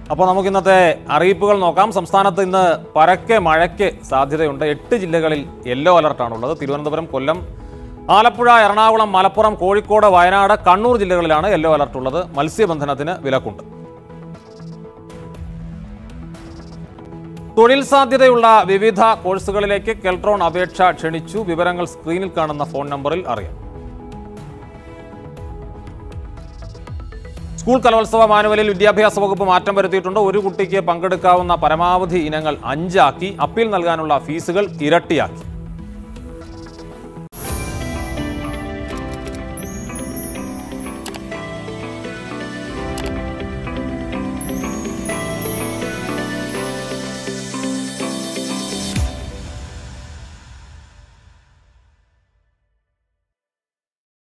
അപ്പോൾ നമുക്ക് ഇന്നത്തെ അറിയിപ്പുകൾ നോക്കാം സംസ്ഥാനത്ത് ഇന്ന് പരക്കെ മഴയ്ക്ക് സാധ്യതയുണ്ട് എട്ട് ജില്ലകളിൽ യെല്ലോ അലർട്ടാണുള്ളത് തിരുവനന്തപുരം കൊല്ലം ആലപ്പുഴ എറണാകുളം മലപ്പുറം കോഴിക്കോട് വയനാട് കണ്ണൂർ ജില്ലകളിലാണ് യെല്ലോ അലർട്ട് ഉള്ളത് മത്സ്യബന്ധനത്തിന് വിലക്കുണ്ട് തൊഴിൽ സാധ്യതയുള്ള വിവിധ കോഴ്സുകളിലേക്ക് കെൽട്രോൺ അപേക്ഷ ക്ഷണിച്ചു വിവരങ്ങൾ സ്ക്രീനിൽ കാണുന്ന ഫോൺ നമ്പറിൽ അറിയാം സ്കൂൾ കലോത്സവ മാനുവലിൽ വിദ്യാഭ്യാസ വകുപ്പ് മാറ്റം വരുത്തിയിട്ടുണ്ട് ഒരു കുട്ടിക്ക് പങ്കെടുക്കാവുന്ന പരമാവധി ഇനങ്ങൾ അഞ്ചാക്കി അപ്പീൽ നൽകാനുള്ള ഫീസുകൾ ഇരട്ടിയാക്കി